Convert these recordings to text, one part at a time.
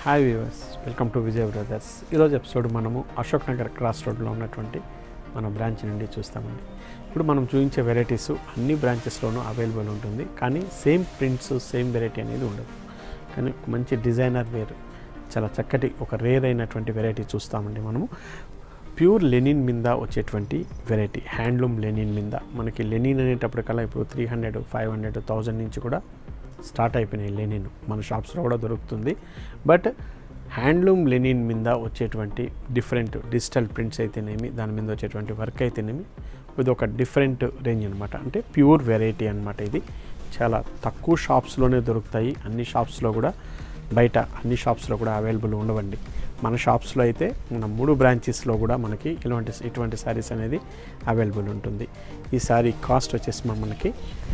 hi viewers welcome to Vijay brothers ఈరోజు episode మనము Ashok Nagar cross రోడ్లో ఉన్నటువంటి మన బ్రాంచ్ నుండి చూస్తామండి ఇప్పుడు మనం చూపించే వెరైటీస్ అన్ని బ్రాంచెస్లోనూ అవైలబుల్ ఉంటుంది కానీ సేమ్ ప్రింట్స్ సేమ్ వెరైటీ అనేది ఉండదు కానీ ఒక మంచి డిజైనర్ వేర్ చాలా చక్కటి ఒక రేర్ అయినటువంటి వెరైటీ చూస్తామండి మనము ప్యూర్ లెనిన్ మీద వచ్చేటువంటి వెరైటీ హ్యాండ్లూమ్ లెనిన్ మీద మనకి లెనిన్ అనేటప్పటికల్లా ఇప్పుడు three hundred five hundred thousand నుంచి కూడా స్టార్ట్ అయిపోయినాయి లెనిన్ మన షాప్స్లో కూడా దొరుకుతుంది బట్ హ్యాండ్లూమ్ లెనిన్ మీద వచ్చేటువంటి డిఫరెంట్ డిజిటల్ ప్రింట్స్ అయితేనేమి దాని మీద వచ్చేటువంటి వర్క్ అయితేనేమి ఇది ఒక డిఫరెంట్ రేంజ్ అనమాట అంటే ప్యూర్ వెరైటీ అనమాట ఇది చాలా తక్కువ షాప్స్లోనే దొరుకుతాయి అన్ని షాప్స్లో కూడా బయట అన్ని షాప్స్లో కూడా అవైలబుల్ ఉండవండి మన షాప్స్లో అయితే మన మూడు బ్రాంచెస్లో కూడా మనకి ఇలాంటి ఇటువంటి శారీస్ అనేది అవైలబుల్ ఉంటుంది ఈ శారీ కాస్ట్ వచ్చేసి మనకి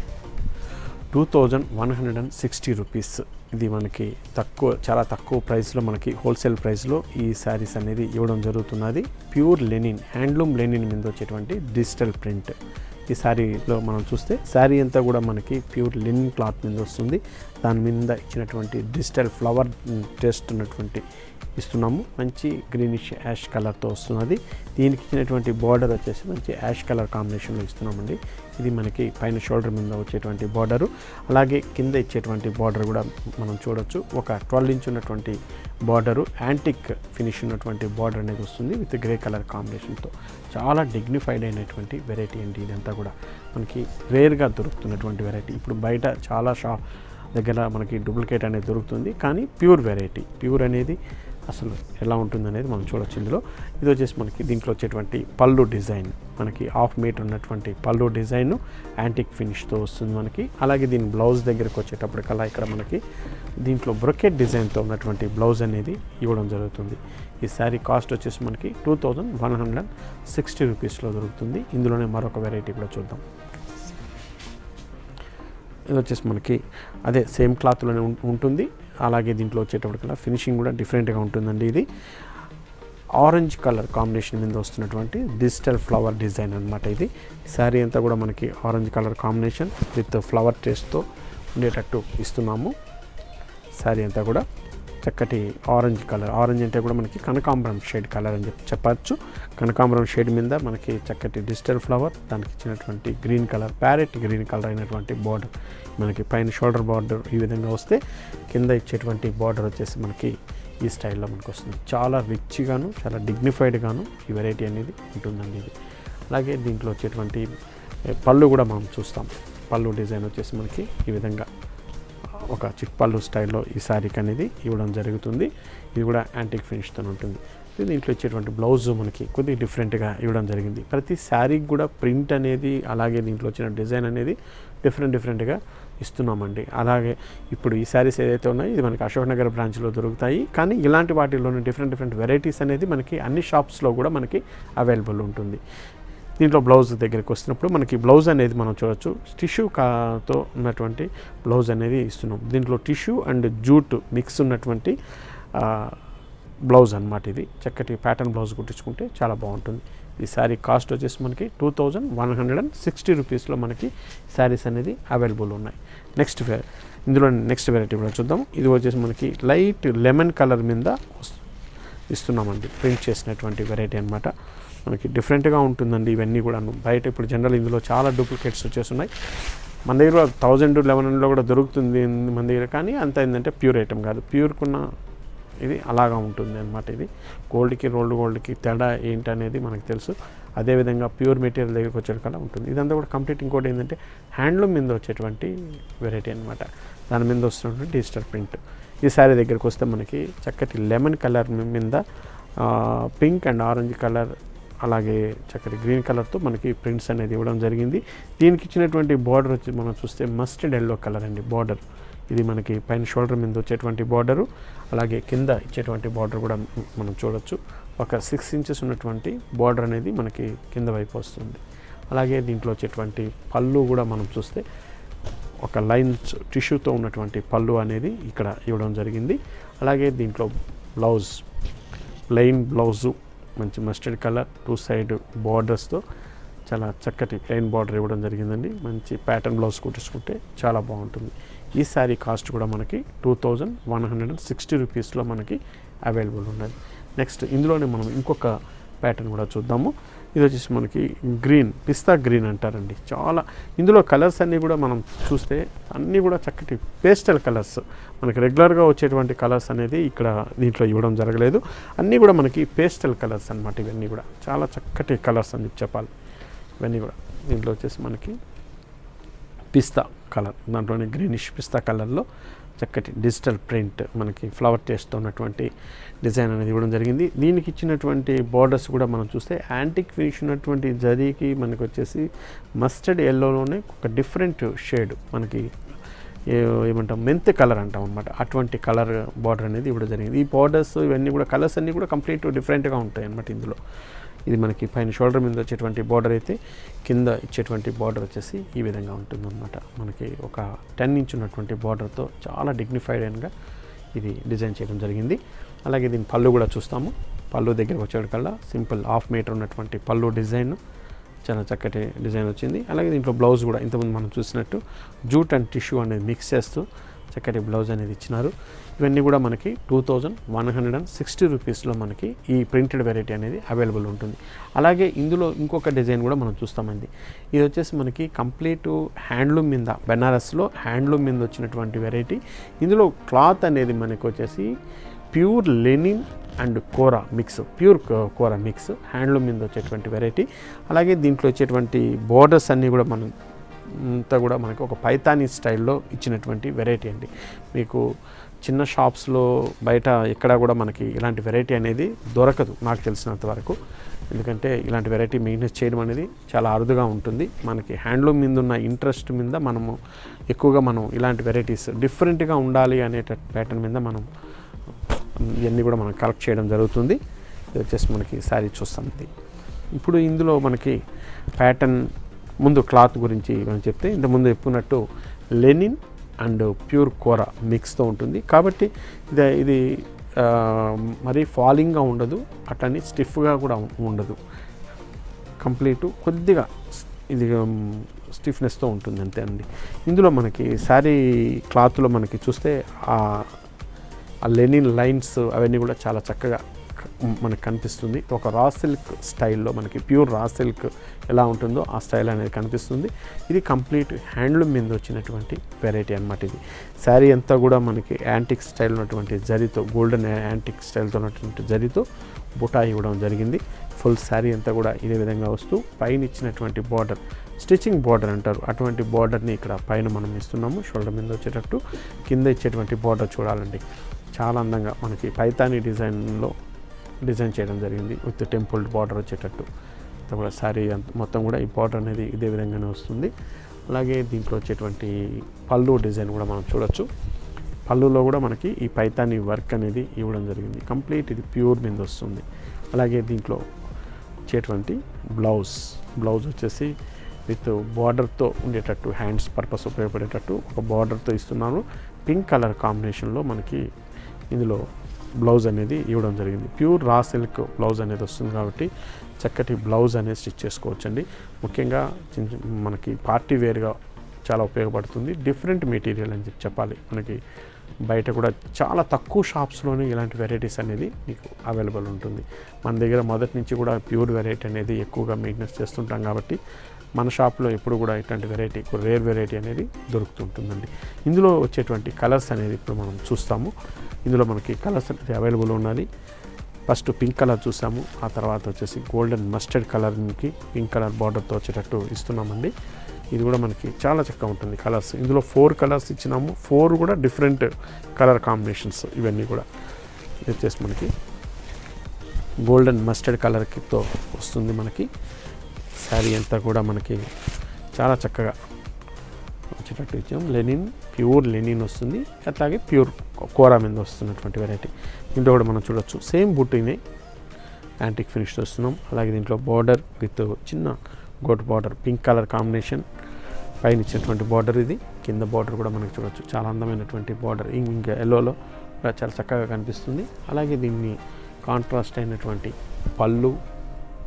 two thousand one hundred and sixty rupees ఇది మనకి తక్కువ చాలా తక్కువ ప్రైస్లో మనకి హోల్సేల్ ప్రైస్లో ఈ శారీస్ అనేది ఇవ్వడం జరుగుతున్నది ప్యూర్ లెనిన్ హ్యాండ్లూమ్ లెనిన్ మీద వచ్చేటువంటి డిజిటల్ ప్రింట్ ఈ శారీలో మనం చూస్తే శారీ అంతా కూడా మనకి ప్యూర్ లెనిన్ క్లాత్ మీద వస్తుంది దాని మీద ఇచ్చినటువంటి డిజిటల్ ఫ్లవర్ టేస్ట్ ఉన్నటువంటి ఇస్తున్నాము మంచి గ్రీనిష్ యాష్ కలర్తో వస్తున్నది దీనికి ఇచ్చినటువంటి బార్డర్ వచ్చేసి మంచి యాష్ కలర్ కాంబినేషన్లో ఇస్తున్నామండి ఇది మనకి పైన షోల్డర్ మీద వచ్చేటువంటి బార్డరు అలాగే కింద ఇచ్చేటువంటి బార్డర్ కూడా మనం చూడొచ్చు ఒక ట్వెల్వ్ ఇంచ్ ఉన్నటువంటి బార్డరు యాంటిక్ ఫినిష్ ఉన్నటువంటి బార్డర్ అనేది వస్తుంది విత్ గ్రే కలర్ కాంబినేషన్తో చాలా డిగ్నిఫైడ్ అయినటువంటి వెరైటీ అండి ఇదంతా కూడా మనకి రేర్గా దొరుకుతున్నటువంటి వెరైటీ ఇప్పుడు బయట చాలా షా దగ్గర మనకి డూప్లికేట్ అనేది దొరుకుతుంది కానీ ప్యూర్ వెరైటీ ప్యూర్ అనేది అసలు ఎలా ఉంటుంది అనేది మనం చూడొచ్చు ఇందులో ఇది వచ్చేసి మనకి దీంట్లో వచ్చేటువంటి పళ్ళు డిజైన్ మనకి హాఫ్ మీటర్ ఉన్నటువంటి పళ్ళు డిజైన్ యాంటిక్ ఫినిష్తో వస్తుంది మనకి అలాగే దీని బ్లౌజ్ దగ్గరకు వచ్చేటప్పటికల్లా ఇక్కడ మనకి దీంట్లో బ్రొకెట్ డిజైన్తో ఉన్నటువంటి బ్లౌజ్ అనేది ఇవ్వడం జరుగుతుంది ఈ శారీ కాస్ట్ వచ్చేసి మనకి two thousand one hundred sixty రూపీస్లో దొరుకుతుంది ఇందులోనే మరొక వెరైటీ కూడా చూద్దాం ఇది వచ్చేసి మనకి అదే సేమ్ క్లాత్లోనే ఉం- ఉంటుంది అలాగే దీంట్లో వచ్చేటప్పటికల్లా ఫినిషింగ్ కూడా డిఫరెంట్గా ఉంటుందండి ఇది ఆరెంజ్ కలర్ కాంబినేషన్ మీద వస్తున్నటువంటి డిజిటల్ ఫ్లవర్ డిజైన్ అనమాట ఇది శారీ అంతా కూడా మనకి orange colour combination with flower టేస్ట్తో ఉండేటట్టు ఇస్తున్నాము శారీ అంతా కూడా చక్కటి ఆరెంజ్ కలర్ ఆరెంజ్ అంటే కూడా మనకి కనకాంబరం షేడ్ కలర్ అని చెప్పి చెప్పచ్చు కనకాంబరం షేడ్ మీద మనకి చక్కటి డిజిటల్ ఫ్లవర్ దానికి ఇచ్చినటువంటి green colour parrot green colour అయినటువంటి బార్డర్ మనకి పైన షోల్డర్ బార్డర్ ఈ విధంగా వస్తే కింద ఇచ్చేటువంటి బార్డర్ వచ్చేసి మనకి ఈ స్టైల్లో మనకు వస్తుంది చాలా రిచ్గాను చాలా డిగ్నిఫైడ్గాను ఈ వెరైటీ అనేది ఉంటుందండి ఇది అలాగే దీంట్లో వచ్చేటువంటి ఏ, పళ్ళు కూడా మనం చూస్తాం పళ్ళు డిజైన్ వచ్చేసి మనకి ఈ విధంగా ఒక చిట్పళ్ళు స్టైల్లో ఈ శారీకి అనేది ఇవ్వడం జరుగుతుంది ఇది కూడా యాంటిక్ ఫినిష్తో ఉంటుంది ఇది దీంట్లో ఇచ్చేటువంటి బ్లౌజ్ మనకి కొద్దిగా డిఫరెంట్గా ఇవ్వడం జరిగింది ప్రతి శారీకి కూడా ప్రింట్ అనేది అలాగే దీంట్లో వచ్చిన డిజైన్ అనేది డిఫరెంట్ డిఫరెంట్గా ఇస్తున్నామండి అలాగే ఇప్పుడు ఈ శారీస్ ఏదైతే ఉన్నాయో ఇది మనకి అశోక్ నగర్ బ్రాంచ్లో దొరుకుతాయి కానీ ఇలాంటి వాటిలోనే డిఫరెంట్ డిఫరెంట్ వెరైటీస్ అనేది మనకి అన్ని షాప్స్లో కూడా మనకి అవైలబుల్ ఉంటుంది దీంట్లో బ్లౌజ్ దగ్గరికి వస్తున్నప్పుడు మనకి బ్లౌజ్ అనేది మనం చూడొచ్చు టిష్యూ కాతో ఉన్నటువంటి బ్లౌజ్ అనేది ఇస్తున్నాం దీంట్లో టిష్యూ అండ్ జూట్ మిక్స్ ఉన్నటువంటి ఆ, బ్లౌజ్ అనమాట ఇది చక్కటి ప్యాటర్న్ బ్లౌజ్ కుట్టించుకుంటే చాలా బాగుంటుంది ఈ శారీ కాస్ట్ వచ్చేసి మనకి two thousand one hundred and sixty రూపీస్లో మనకి శారీస్ అనేది అవైలబుల్ ఉన్నాయి నెక్స్ట్ వే ఇందులో నెక్స్ట్ వెరైటీ కూడా చూద్దాం ఇది వచ్చేసి మనకి లైట్ లెమన్ కలర్ మీద వస్తు- ఇస్తున్నామండి ప్రింట్ చేసినటువంటి వెరైటీ అనమాట మనకి డిఫరెంట్గా ఉంటుందండి ఇవన్నీ కూడా బయట ఇప్పుడు జనరల్ ఇందులో చాలా డూప్లికేట్స్ వచ్చేస్తున్నాయి మన దగ్గర థౌజండ్ లెవెన్ హండ్రెడ్లో కూడా దొరుకుతుంది మన దగ్గర కానీ అంత ఏంటంటే ప్యూర్ ఐటమ్ కాదు ప్యూర్కున్న ఇది అలాగా ఉంటుంది అనమాట ఇది గోల్డ్కి రోల్డ్ గోల్డ్కి తేడా ఏంటనేది మనకు తెలుసు అదేవిధంగా ప్యూర్ మెటీరియల్ దగ్గరికి వచ్చేటికల్లా ఉంటుంది ఇదంతా కూడా కంప్లీట్ ఇంకోటి ఏంటంటే హ్యాండ్లూమ్ మీద వచ్చేటువంటి వెరైటీ అనమాట దాని మీద వస్తున్నటువంటి డిజిటల్ ప్రింట్ ఈ శారీ దగ్గరికి వస్తే మనకి చక్కటి లెమన్ కలర్ మీద పింక్ అండ్ ఆరెంజ్ కలర్ అలాగే చక్కటి గ్రీన్ కలర్తో మనకి ప్రింట్స్ అనేది ఇవ్వడం జరిగింది దీనికి ఇచ్చినటువంటి బార్డర్ వచ్చి మనం చూస్తే మస్టర్డ్ ఎల్లో కలర్ అండి బార్డర్ ఇది మనకి పైన షోల్డర్ మీద వచ్చేటువంటి బార్డరు అలాగే కింద ఇచ్చేటువంటి బార్డర్ కూడా మనం చూడొచ్చు ఒక సిక్స్ ఇంచెస్ ఉన్నటువంటి బార్డర్ అనేది మనకి కింద వైపు వస్తుంది అలాగే దీంట్లో వచ్చేటువంటి పళ్ళు కూడా మనం చూస్తే ఒక లైన్స్ టిష్యూతో ఉన్నటువంటి పళ్ళు అనేది ఇక్కడ ఇవ్వడం జరిగింది అలాగే దీంట్లో బ్లౌజ్ ప్లెయిన్ బ్లౌజు మంచి మస్టర్డ్ కలర్ టూ సైడ్ బార్డర్స్తో చాలా చక్కటి ప్లెయిన్ బార్డర్ ఇవ్వడం జరిగిందండి మంచి ప్యాటర్న్ బ్లౌజ్ కుట్టించుకుంటే చాలా బాగుంటుంది ఈ శారీ కాస్ట్ కూడా మనకి two thousand one hundred and sixty రూపీస్లో మనకి అవైలబుల్ ఉన్నది నెక్స్ట్ ఇందులోనే మనం ఇంకొక ప్యాటర్న్ కూడా చూద్దాము ఇది వచ్చేసి మనకి గ్రీన్ పిస్తా గ్రీన్ అంటారండి చాలా ఇందులో కలర్స్ అన్నీ కూడా మనం చూస్తే అన్నీ కూడా చక్కటి పేస్టల్ కలర్స్ మనకి రెగ్యులర్గా వచ్చేటువంటి కలర్స్ అనేది ఇక్కడ దీంట్లో ఇవ్వడం జరగలేదు అన్నీ కూడా మనకి పేస్టల్ కలర్స్ అన్నమాట ఇవన్నీ కూడా చాలా చక్కటి కలర్స్ అని చెప్పి చెప్పాలి ఇవన్నీ కూడా దీంట్లో వచ్చేసి మనకి పిస్తా కలర్ దాంట్లోనే గ్రీనిష్ పిస్తా కలర్లో చక్కటి డిజిటల్ ప్రింట్ మనకి ఫ్లవర్ టేస్ట్తో ఉన్నటువంటి డిజైన్ అనేది ఇవ్వడం జరిగింది దీనికి ఇచ్చినటువంటి బార్డర్స్ కూడా మనం చూస్తే యాంటిక్ ఫినిష్ ఉన్నటువంటి జరీకి మనకి వచ్చేసి మస్టర్డ్ ఎల్లోలోనే ఒక డిఫరెంట్ షేడ్ మనకి ఏ- ఏమంటాం మెంత్ కలర్ అంటాం అనమాట అటువంటి కలర్ బార్డర్ అనేది ఇవ్వడం జరిగింది ఈ బార్డర్స్ ఇవన్నీ కూడా కలర్స్ అన్నీ కూడా కంప్లీట్ డిఫరెంట్గా ఉంటాయి అన్నమాట ఇందులో ఇది మనకి పైన షోల్డర్ మీద వచ్చేటువంటి బార్డర్ అయితే కింద ఇచ్చేటువంటి బార్డర్ వచ్చేసి ఈ విధంగా ఉంటుందన్నమాట మనకి ఒక టెన్ ఇంచ్ ఉన్నటువంటి బార్డర్తో చాలా డిగ్నిఫైడ్ అయినగా ఇది డిజైన్ చేయడం జరిగింది అలాగే దీని పళ్ళు కూడా చూస్తాము పళ్ళు దగ్గరకు వచ్చేటికల్లా సింపుల్ హాఫ్ మీటర్ ఉన్నటువంటి పళ్ళు డిజైన్ చాలా చక్కటి డిజైన్ వచ్చింది అలాగే దీంట్లో బ్లౌజ్ కూడా ఇంతకుముందు మనం చూసినట్టు జూట్ అండ్ టిష్యూ అనేది మిక్స్ చేస్తూ చక్కటి బ్లౌజ్ అనేది ఇచ్చినారు ఇవన్నీ కూడా మనకి two thousand one hundred and sixty రూపీస్లో మనకి ఈ ప్రింటెడ్ వెరైటీ అనేది అవైలబుల్ ఉంటుంది అలాగే ఇందులో ఇంకొక డిజైన్ కూడా మనం చూస్తామండి ఇది వచ్చేసి మనకి కంప్లీట్ హ్యాండ్లూమ్ మీద బెనారస్లో హ్యాండ్లూమ్ మీద వచ్చినటువంటి వెరైటీ ఇందులో క్లాత్ అనేది మనకి వచ్చేసి pure linen and kora mix pure kora mix handloom మీద వచ్చేటువంటి వెరైటీ అలాగే దీంట్లో వచ్చేటువంటి బోర్డర్స్ అన్నీ కూడా మనం అంతా కూడా మనకి ఒక పైతానీ స్టైల్లో ఇచ్చినటువంటి వెరైటీ అండి మీకు చిన్న షాప్స్లో బయట ఎక్కడా కూడా మనకి ఇలాంటి వెరైటీ అనేది దొరకదు నాకు తెలిసినంత వరకు ఎందుకంటే ఇలాంటి వెరైటీ మెయింటెన్స్ చేయడం అనేది చాలా అరుదుగా ఉంటుంది మనకి హ్యాండ్లూమ్ మీద ఉన్న ఇంట్రెస్ట్ మీద మనము ఎక్కువగా మనం ఇలాంటి వెరైటీస్ డిఫరెంట్గా ఉండాలి అనే ప్యాటర్న్ మీద మనం ఇవన్నీ కూడా మనం కలెక్ట్ చేయడం జరుగుతుంది ఇది వచ్చేసి మనకి శారీ చూస్తాం ఇది ఇప్పుడు ఇందులో మనకి ప్యాటర్న్ ముందు క్లాత్ గురించి మనం చెప్తే ఇంతకుముందు చెప్పుకున్నట్టు లెనిన్ అండ్ ప్యూర్ కోర మిక్స్తో ఉంటుంది కాబట్టి ఇది ఇది ఆ, మరీ ఫాలింగ్గా ఉండదు అట్లని స్టిఫ్గా కూడా ఉండదు కంప్లీట్ కొద్దిగా స్- ఇది స్టిఫ్నెస్తో ఉంటుంది అంతే అండి ఇందులో మనకి శారీ క్లాత్లో మనకి చూస్తే ఆ ఆ లెనిన్ లైన్స్ అవన్నీ కూడా చాలా చక్కగా క- మనకు కనిపిస్తుంది ఒక రా సిల్క్ స్టైల్లో మనకి ప్యూర్ రా సిల్క్ ఎలా ఉంటుందో ఆ స్టైల్ అనేది కనిపిస్తుంది ఇది కంప్లీట్ హ్యాండ్లూమ్ మీద వచ్చినటువంటి వెరైటీ అన్నమాట ఇది శారీ అంతా కూడా మనకి యాంటిక్ స్టైల్ ఉన్నటువంటి జరీతో గోల్డెన్ యాంటిక్ స్టైల్తో ఉన్నటువంటి జరీతో బుటా ఇవ్వడం జరిగింది ఫుల్ శారీ అంతా కూడా ఇదే విధంగా వస్తూ పైన ఇచ్చినటువంటి బార్డర్ స్టిచ్చింగ్ బార్డర్ అంటారు అటువంటి బార్డర్ని ఇక్కడ పైన మనం ఇస్తున్నాము షోల్డర్ మీద వచ్చేటట్టు కింద ఇచ్చేటువంటి బార్డర్ చూడాలండి చాలా అందంగా మనకి పైతానీ డిజైన్లో డిజైన్ చేయడం జరిగింది విత్ టెంపుల్ బార్డర్ వచ్చేటట్టు అంతా కూడా శారీ అంత మొత్తం కూడా ఈ బార్డర్ అనేది ఇదే విధంగానే వస్తుంది అలాగే దీంట్లో వచ్చేటువంటి పళ్ళు డిజైన్ కూడా మనం చూడొచ్చు పళ్ళులో కూడా మనకి ఈ పైతానీ వర్క్ అనేది ఇవ్వడం జరిగింది కంప్లీట్ ఇది ప్యూర్ మీద వస్తుంది అలాగే దీంట్లో వచ్చేటువంటి బ్లౌజ్ బ్లౌజ్ వచ్చేసి విత్ బార్డర్తో ఉండేటట్టు హ్యాండ్స్ పర్పస్ ఉపయోగపడేటట్టు ఒక బార్డర్తో ఇస్తున్నాను పింక్ కలర్ కాంబినేషన్లో మనకి ఇందులో బ్లౌజ్ అనేది ఇవ్వడం జరిగింది ప్యూర్ రా సిల్క్ బ్లౌజ్ అనేది వస్తుంది కాబట్టి చక్కటి బ్లౌజ్ అనేది స్టిచ్ చేసుకోవచ్చండి ముఖ్యంగా చిన్న చిన్న- మనకి పార్టీ వేర్గా చాలా ఉపయోగపడుతుంది డిఫరెంట్ మెటీరియల్ అని చెప్పి చెప్పాలి మనకి బయట కూడా చాలా తక్కువ షాప్స్లోనే ఇలాంటి వెరైటీస్ అనేది మీకు అవైలబుల్ ఉంటుంది మన దగ్గర మొదటి నుంచి కూడా ప్యూర్ వెరైటీ అనేది ఎక్కువగా మెయింటెనెన్స్ చేస్తుంటాం కాబట్టి మన షాప్లో ఎప్పుడు కూడా ఇట్లాంటి వెరైటీ రేర్ వెరైటీ అనేది దొరుకుతుంటుందండి ఇందులో వచ్చేటువంటి కలర్స్ అనేది ఇప్పుడు మనం చూస్తాము ఇందులో మనకి కలర్స్ అనేది అవైలబుల్ ఉన్నది ఫస్ట్ పింక్ కలర్ చూసాము ఆ తర్వాత వచ్చేసి గోల్డెన్ మస్టర్డ్ కలర్కి పింక్ కలర్ బార్డర్తో వచ్చేటట్టు ఇస్తున్నామండి ఇది కూడా మనకి చాలా చక్కగా ఉంటుంది కలర్స్ ఇందులో ఫోర్ కలర్స్ ఇచ్చినాము ఫోర్ కూడా డిఫరెంట్ కలర్ కాంబినేషన్స్ ఇవన్నీ కూడా ఇది వచ్చేసి మనకి గోల్డెన్ మస్టర్డ్ కలర్తో వస్తుంది మనకి శారీ అంతా కూడా మనకి చాలా చక్కగా వచ్చేటట్టు ఇచ్చాం లెనిన్ ప్యూర్ లెనిన్ వస్తుంది అట్లాగే ప్యూర్ కోరా మీద వస్తున్నటువంటి వెరైటీ దీంట్లో కూడా మనం చూడొచ్చు సేమ్ బుట్టిని యాంటిక్ ఫినిష్ వస్తున్నాం అలాగే దీంట్లో బార్డర్ విత్ చిన్న గోట్ బార్డర్ పింక్ కలర్ కాంబినేషన్ పైన ఇచ్చినటువంటి బార్డర్ ఇది కింద బార్డర్ కూడా మనకి చూడొచ్చు చాలా అందమైనటువంటి బార్డర్ ఇంకా ఎల్లోలో కూడా చాలా చక్కగా కనిపిస్తుంది అలాగే దీన్ని కాంట్రాస్ట్ అయినటువంటి పళ్ళు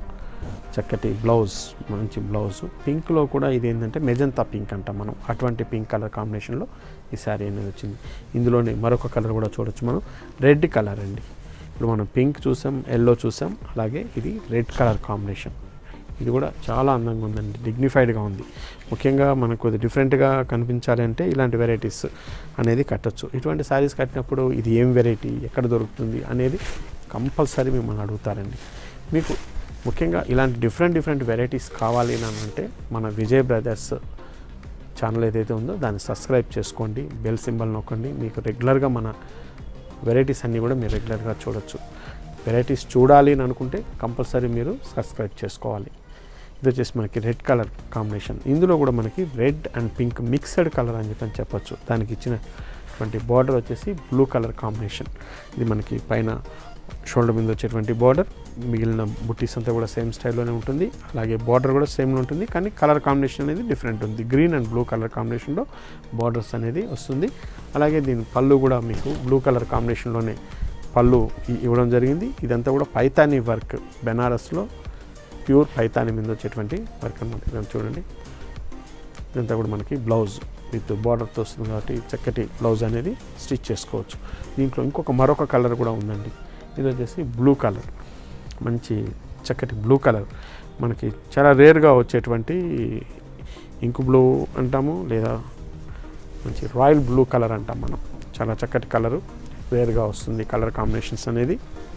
చక్కటి బ్లౌజ్ మంచి బ్లౌజ్ పింక్లో కూడా ఇది ఏంటంటే మెజంతా పింక్ అంటాం మనం అటువంటి పింక్ కలర్ కాంబినేషన్లో ఈ శారీ అనేది వచ్చింది ఇందులోనే మరొక కలర్ కూడా చూడొచ్చు మనం రెడ్ కలర్ అండి ఇప్పుడు మనం పింక్ చూసాం ఎల్లో చూసాం అలాగే ఇది రెడ్ కలర్ కాంబినేషన్ ఇది కూడా చాలా అందంగా ఉందండి డిగ్నిఫైడ్గా ఉంది ముఖ్యంగా మనకు ఇది డిఫరెంట్గా కనిపించాలి అంటే ఇలాంటి వెరైటీస్ అనేది కట్టొచ్చు ఇటువంటి శారీస్ కట్టినప్పుడు ఇది ఏం వెరైటీ ఎక్కడ దొరుకుతుంది అనేది కంపల్సరీ మిమ్మల్ని అడుగుతారండి మీకు ముఖ్యంగా ఇలాంటి డిఫరెంట్ డిఫరెంట్ వెరైటీస్ కావాలి అని అంటే మన విజయ్ బ్రదర్స్ ఛానల్ ఏదైతే ఉందో దాన్ని సబ్స్క్రైబ్ చేసుకోండి బెల్ సింబల్ నొక్కండి మీకు రెగ్యులర్గా మన వెరైటీస్ అన్నీ కూడా మీరు రెగ్యులర్గా చూడొచ్చు వెరైటీస్ చూడాలి అని అనుకుంటే కంపల్సరీ మీరు సబ్స్క్రైబ్ చేసుకోవాలి ఇది వచ్చేసి మనకి రెడ్ కలర్ కాంబినేషన్ ఇందులో కూడా మనకి red and pink mixed colour అని చెప్పని చెప్పొచ్చు దానికి ఇచ్చినటువంటి బార్డర్ వచ్చేసి బ్లూ కలర్ కాంబినేషన్ ఇది మనకి పైన షోల్డర్ మీద వచ్చేటువంటి బార్డర్ మిగిలిన బుట్టీస్ అంతా కూడా సేమ్ స్టైల్లోనే ఉంటుంది అలాగే బార్డర్ కూడా సేమ్లో ఉంటుంది కానీ కలర్ కాంబినేషన్ అనేది డిఫరెంట్ ఉంది గ్రీన్ అండ్ బ్లూ కలర్ కాంబినేషన్లో బార్డర్స్ అనేది వస్తుంది అలాగే దీని పళ్ళు కూడా మీకు బ్లూ కలర్ కాంబినేషన్లోనే పళ్ళు ఇ- ఇవ్వడం జరిగింది ఇదంతా కూడా పైతానీ వర్క్ బెనారస్లో ప్యూర్ పైతానీ మీద వచ్చేటువంటి వర్క్ అనమాట ఇదంతా చూడండి ఇదంతా కూడా మనకి బ్లౌజ్ విత్ బార్డర్తో వస్తుంది కాబట్టి చక్కటి బ్లౌజ్ అనేది స్టిచ్ చేసుకోవచ్చు దీంట్లో ఇంకొక మరొక కలర్ కూడా ఉందండి ఇది వచ్చేసి బ్లూ కలర్ మంచి చక్కటి బ్లూ కలర్ మనకి చాలా రేర్గా వచ్చేటువంటి ఇంకు బ్లూ అంటాము లేదా మంచి రాయల్ బ్లూ కలర్ అంటాం మనం చాలా చక్కటి కలరు రేర్గా వస్తుంది కలర్ కాంబినేషన్స్ అనేది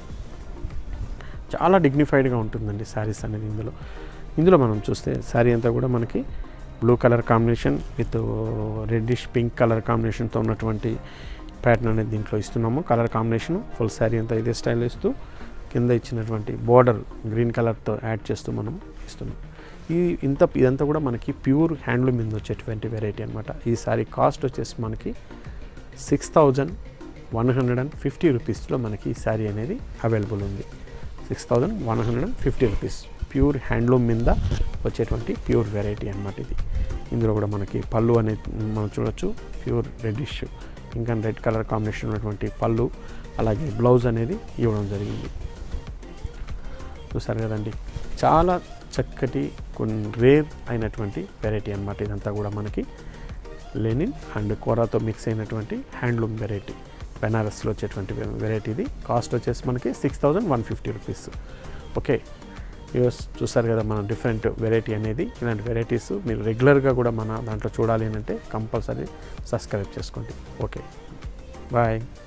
చాలా డిగ్నిఫైడ్గా ఉంటుందండి శారీస్ అనేది ఇందులో ఇందులో మనం చూస్తే శారీ అంతా కూడా మనకి blue colour combination with reddish pink colour కాంబినేషన్తో ఉన్నటువంటి ప్యాటర్న్ అనేది దీంట్లో ఇస్తున్నాము కలర్ కాంబినేషన్ ఫుల్ శారీ అంతా ఇదే స్టైల్ ఇస్తూ కింద ఇచ్చినటువంటి బార్డర్ గ్రీన్ కలర్తో యాడ్ చేస్తూ మనం ఇస్తున్నాం ఈ ఇంత ఇదంతా కూడా మనకి ప్యూర్ హ్యాండ్లూమ్ మీద వచ్చేటువంటి వెరైటీ అనమాట ఈ శారీ కాస్ట్ వచ్చేసి మనకి six thousand one hundred and fifty రూపీస్లో మనకి ఈ శారీ అనేది అవైలబుల్ ఉంది six thousand one hundred and fifty rupees pure handloom మీద వచ్చేటువంటి ప్యూర్ వెరైటీ అనమాట ఇది ఇందులో కూడా మనకి పళ్ళు అనేది మనం చూడొచ్చు ప్యూర్ రెడ్డిష్ ఇంకా రెడ్ కలర్ కాంబినేషన్ ఉన్నటువంటి పళ్ళు అలాగే బ్లౌజ్ అనేది ఇవ్వడం జరిగింది చూసారు కదండి చాలా చక్కటి కొన్ని రేర్ అయినటువంటి వెరైటీ అనమాట ఇదంతా కూడా మనకి లెనిన్ అండ్ కోరాతో మిక్స్ అయినటువంటి హ్యాండ్లూమ్ వెరైటీ బెనారస్లో వచ్చేటువంటి వెరైటీ ఇది కాస్ట్ వచ్చేసి మనకి six thousand one fifty rupees okay యూస్ చూసారు కదా మన డిఫరెంట్ వెరైటీ అనేది ఇలాంటి వెరైటీస్ మీరు రెగ్యులర్గా కూడా మన దాంట్లో చూడాలి అని అంటే కంపల్సరీ సబ్స్క్రైబ్ చేసుకోండి ఓకే బాయ్